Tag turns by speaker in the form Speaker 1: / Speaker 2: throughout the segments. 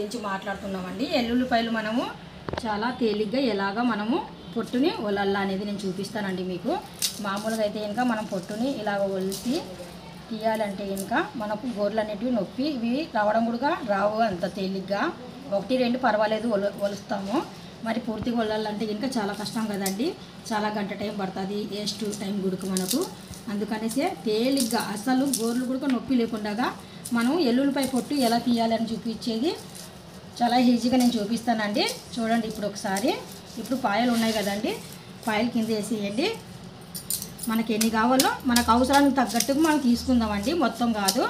Speaker 1: గురించి మాట్లాడుతున్నామండి ఎల్లుల్లిపాయలు మనము చాలా తేలిగ్గా ఎలాగ మనము పొట్టుని ఒలల్లా అనేది నేను చూపిస్తానండి మీకు మామూలుగా అయితే ఇంకా మనం పొట్టుని ఇలాగ ఒలిసి తీయాలంటే ఇంకా మనకు గోర్లు అనేటివి నొప్పి ఇవి రావడం కూడా రావు అంత తేలిగ్గా ఒకటి రెండు పర్వాలేదు ఒల ఒలుస్తాము మరి పూర్తిగా ఒలాలంటే ఇంకా చాలా కష్టం కదండి చాలా గంట టైం పడుతుంది వేస్ట్ టైం గుడుకు మనకు అందుకనేసే తేలిగ్గా అసలు గోర్లు కూడా నొప్పి లేకుండా మనం ఎల్లుల్లిపై పొట్టు ఎలా తీయాలని చూపించేది చాలా ఈజీగా నేను చూపిస్తానండి చూడండి ఇప్పుడు ఒకసారి ఇప్పుడు పాయలు ఉన్నాయి కదండి పాయలు కింద వేసేయండి మనకి ఎన్ని కావాలో మనకు అవసరానికి తగ్గట్టుగా మనం తీసుకుందామండి మొత్తం కాదు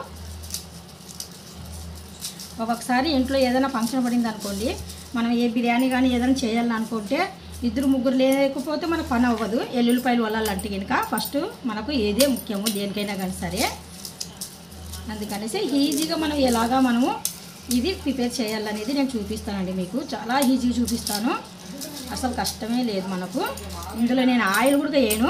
Speaker 1: ఒక్కొక్కసారి ఇంట్లో ఏదైనా ఫంక్షన్ పడింది అనుకోండి మనం ఏ బిర్యానీ కానీ ఏదైనా చేయాలని అనుకుంటే ఇద్దరు ముగ్గురు లేకపోతే మనకు పని అవ్వదు ఎల్లుల్లిపాయలు వల్లాలంటే కనుక ఫస్ట్ మనకు ఏదే ముఖ్యము దేనికైనా కానీ సరే అందుకనేసి ఈజీగా మనం ఎలాగా మనము ఇది ప్రిపేర్ చేయాలనేది నేను చూపిస్తానండి మీకు చాలా ఈజీగా చూపిస్తాను అసలు కష్టమే లేదు మనకు ఇందులో నేను ఆయిల్ కూడా వేయను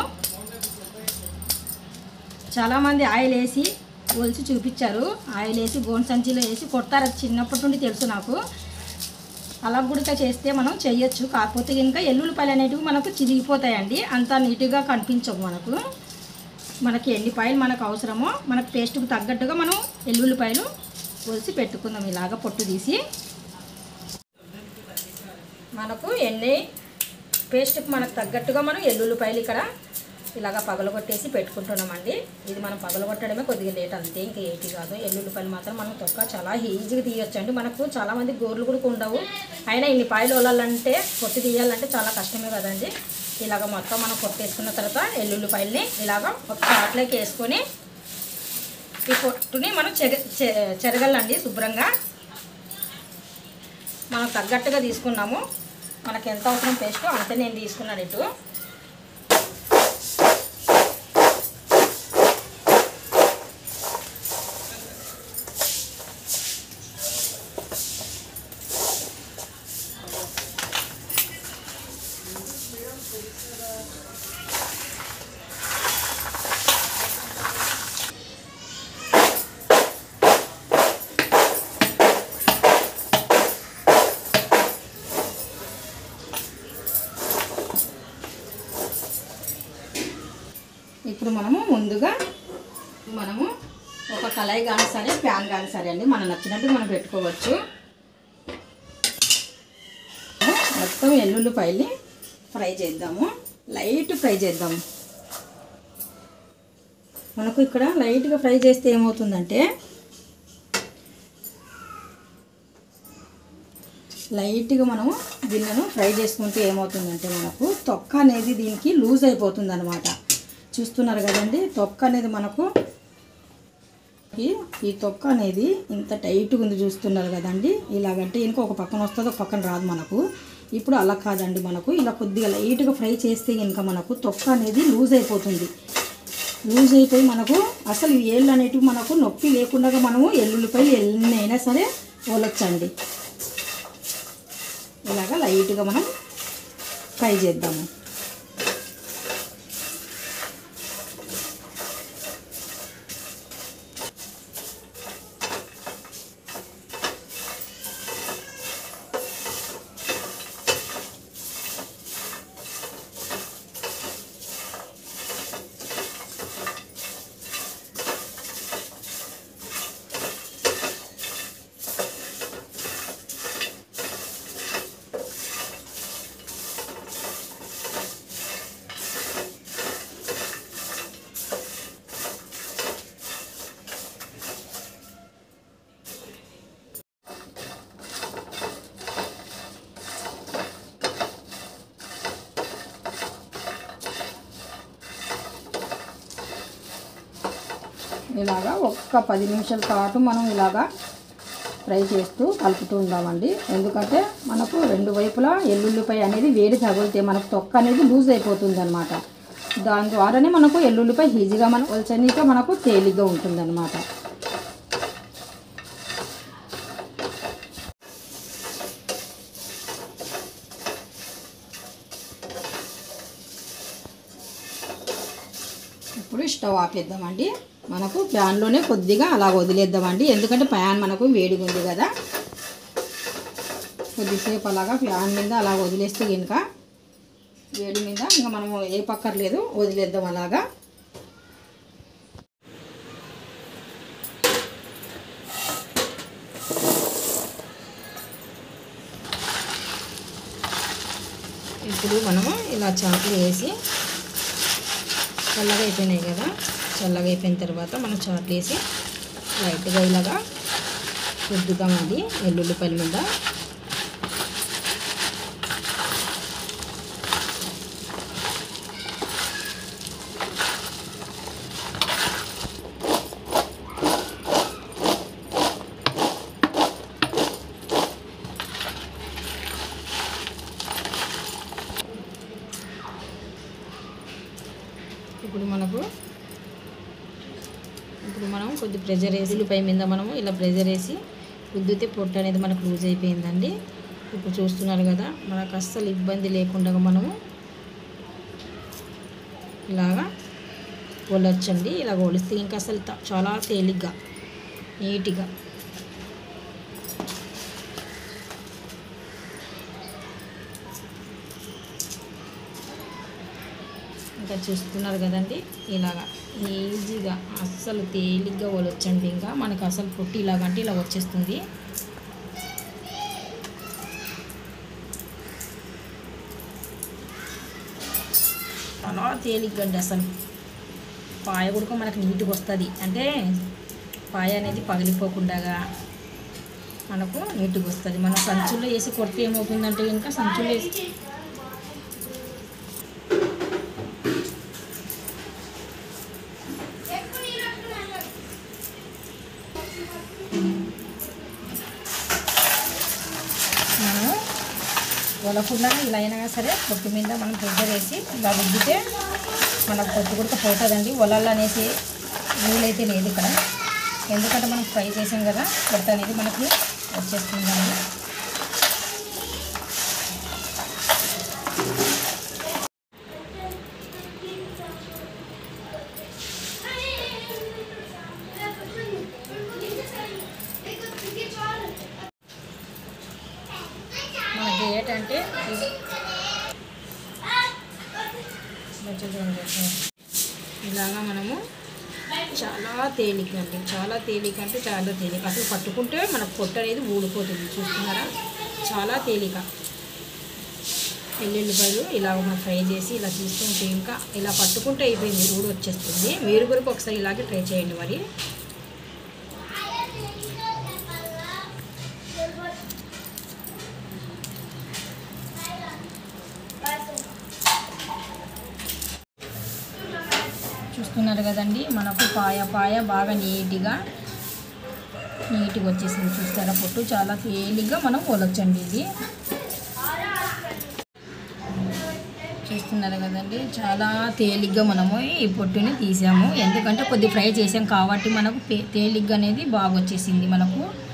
Speaker 1: చాలామంది ఆయిల్ వేసి ఒలిసి చూపించారు ఆయిల్ వేసి గోన్ సంచిలో వేసి కొడతారు అది చిన్నప్పటి నుండి తెలుసు నాకు అలా గుడక చేస్తే మనం చెయ్యొచ్చు కాకపోతే ఇంకా ఎల్లుల్లిపాయలు అనేటివి మనకు చిరిగిపోతాయండి అంత నీట్గా కనిపించవు మనకు మనకి ఎల్లిపాయలు మనకు అవసరమో మనకు టేస్ట్కి తగ్గట్టుగా మనం ఎల్లుల్లిపాయలు ఒలిసి పెట్టుకుందాం ఇలాగ పొట్టు తీసి మనకు ఎన్ని పేస్ట్కి మనకు తగ్గట్టుగా మనం ఎల్లుల్లిపాయలు ఇక్కడ ఇలాగ పగలగొట్టేసి పెట్టుకుంటున్నామండి ఇది మనం పగలగొట్టడమే కొద్దిగా లేట్ అంతే ఇంకా ఏటి కాదు ఎల్లుల్లిపాయలు మాత్రం మనం తొక్క చాలా ఈజీగా తీయొచ్చండి మనకు చాలామంది గోర్లు కూడా ఉండవు అయినా ఇన్ని పాయలు వల్లాలంటే పొట్టు తీయాలంటే చాలా కష్టమే కదండి ఇలాగ మొత్తం మనం పొట్టేసుకున్న తర్వాత ఎల్లుల్లిపాయల్ని ఇలాగ ఒక చాట్లోకి వేసుకొని ఈ పొట్టుని మనం చెగ చె- చెరగలండి శుభ్రంగా మనం తగ్గట్టుగా తీసుకున్నాము మనకి ఎంత అవసరం పేస్ట్ అంతే నేను తీసుకున్నాను ఇటు ఇప్పుడు మనము ముందుగా మనము ఒక కళాయి కానీ సరే ప్యాన్ కానీ సరే అండి మనం నచ్చినట్టు మనం పెట్టుకోవచ్చు మొత్తం ఎల్లుల్లిపాయల్ని ఫ్రై చేద్దాము లైట్ ఫ్రై చేద్దాము మనకు ఇక్కడ లైట్గా ఫ్రై చేస్తే ఏమవుతుందంటే లైట్గా మనము దీనిలను ఫ్రై చేసుకుంటే ఏమవుతుందంటే మనకు తొక్క అనేది దీనికి లూజ్ అయిపోతుంది అనమాట చూస్తున్నారు కదండి తొక్క అనేది మనకు ఈ- ఈ తొక్క అనేది ఇంత టైట్గా ఉంది చూస్తున్నారు కదండి ఇలాగంటే ఇంకా ఒక పక్కన వస్తుంది ఒక పక్కన రాదు మనకు ఇప్పుడు అలా కాదండి మనకు ఇలా కొద్దిగా లైట్గా ఫ్రై చేస్తే ఇంకా మనకు తొక్క అనేది లూజ్ అయిపోతుంది లూజ్ అయిపోయి మనకు అసలు ఈ ఏళ్ళు అనేటివి మనకు నొప్పి లేకుండా మనము ఎల్లుల్లిపాయలు ఎన్ని అయినా సరే ఓలొచ్చండి ఇలాగా లైట్గా మనం ఫ్రై చేద్దాము ఇలాగా ఒక్క పది నిమిషాల పాటు మనం ఇలాగా ఫ్రై చేస్తూ కలుపుతూ ఉందామండి ఎందుకంటే మనకు రెండు వైపులా ఎల్లుల్లిపాయ అనేది వేడి తగిలితే మనకు తొక్క అనేది లూజ్ అయిపోతుంది అనమాట దాని ద్వారానే మనకు ఎల్లుల్లిపాయ ఈజీగా మనం ఒలచనీక మనకు తేలిగ్గా ఉంటుంది అనమాట ఇప్పుడు స్టవ్ ఆపేద్దామండి మనకు ప్యాన్లోనే కొద్దిగా అలా వదిలేద్దామండి ఎందుకంటే ప్యాన్ మనకు వేడిగా ఉంది కదా కొద్దిసేపు అలాగా ఫ్యాన్ మీద అలా వదిలేస్తే కనుక వేడి మీద ఇంకా మనము ఏ పక్కర్లేదు వదిలేద్దాం అలాగా ఇప్పుడు మనము ఇలా చాకులు వేసి చల్లగా అయిపోయినాయి కదా చల్లగా అయిపోయిన తర్వాత మనం చాకులు వేసి లైట్గా ఇలాగా రుద్దుతాం అది వెల్లుల్లిపల్లి మీద ఇప్పుడు మనకు ఇప్పుడు మనం కొద్ది ప్రెజర్ వేసి ఉల్లిపాయ మీద మనము ఇలా ప్రెజర్ వేసి రుద్దితే పొట్టు అనేది మనకు లూజ్ అయిపోయిందండి ఇప్పుడు చూస్తున్నారు కదా మనకు అస్సలు ఇబ్బంది లేకుండా మనము ఇలాగా ఒలొచ్చండి ఇలా ఒలిస్తే ఇంకా అసలు త- చాలా తేలిగ్గా నీట్గా ఇంకా చూస్తున్నారు కదండి ఇలాగా ఈజీగా అస్సలు తేలిగ్గా ఒలొచ్చండి ఇంకా మనకు అసలు పొట్టి ఇలాగంటే ఇలా వచ్చేస్తుంది చాలా తేలిగ్గా అండి అసలు పాయ కూడా మనకు నీట్గా వస్తుంది అంటే పాయ అనేది పగిలిపోకుండా మనకు నీట్గా వస్తుంది మన సంచుల్లో వేసి కొడితే ఏమవుతుందంటే ఇంకా సంచుల్లో వేసి మనము వలకుండా ఇలా అయినా సరే పొట్టు మీద మనం ప్రెషర్ వేసి ఇలా రుద్దితే మనకు పొట్టు కూడా పోతుందండి వలలు అనేసి వీలైతే లేదు ఇక్కడ ఎందుకంటే మనం ఫ్రై చేసాం కదా పొట్టు అనేది మనకి వచ్చేస్తుందండి మనకి ఏంటంటే ఇది- కొంచెం చూడండి. ఇలాగా మనము చాలా తేలిక అండి చాలా తేలిక అంటే చాలా తేలిక అసలు పట్టుకుంటే మనకు పొట్టు అనేది ఊడిపోతుంది చూస్తున్నారా చాలా తేలిక ఎల్లుల్లిపాయలు ఇలా మనం ఫ్రై చేసి ఇలా తీసుకుంటే ఇంకా ఇలా పట్టుకుంటే అయిపోయింది ఊడి వచ్చేస్తుంది మీరు కూడా ఒకసారి ఇలాగే ట్రై చేయండి మరి చూస్తున్నారు కదండి మనకు పాయ పాయ బాగా నీట్గా నీట్గా వచ్చేసింది చూస్తారా పొట్టు చాలా తేలిగ్గా మనం ఒలొచ్చండి ఇది చూస్తున్నారు కదండి చాలా తేలిగ్గా మనము ఈ పొట్టుని తీసాము ఎందుకంటే కొద్ది ఫ్రై చేసాం కాబట్టి మనకు పే- తేలిగ్గా అనేది బాగా వచ్చేసింది మనకు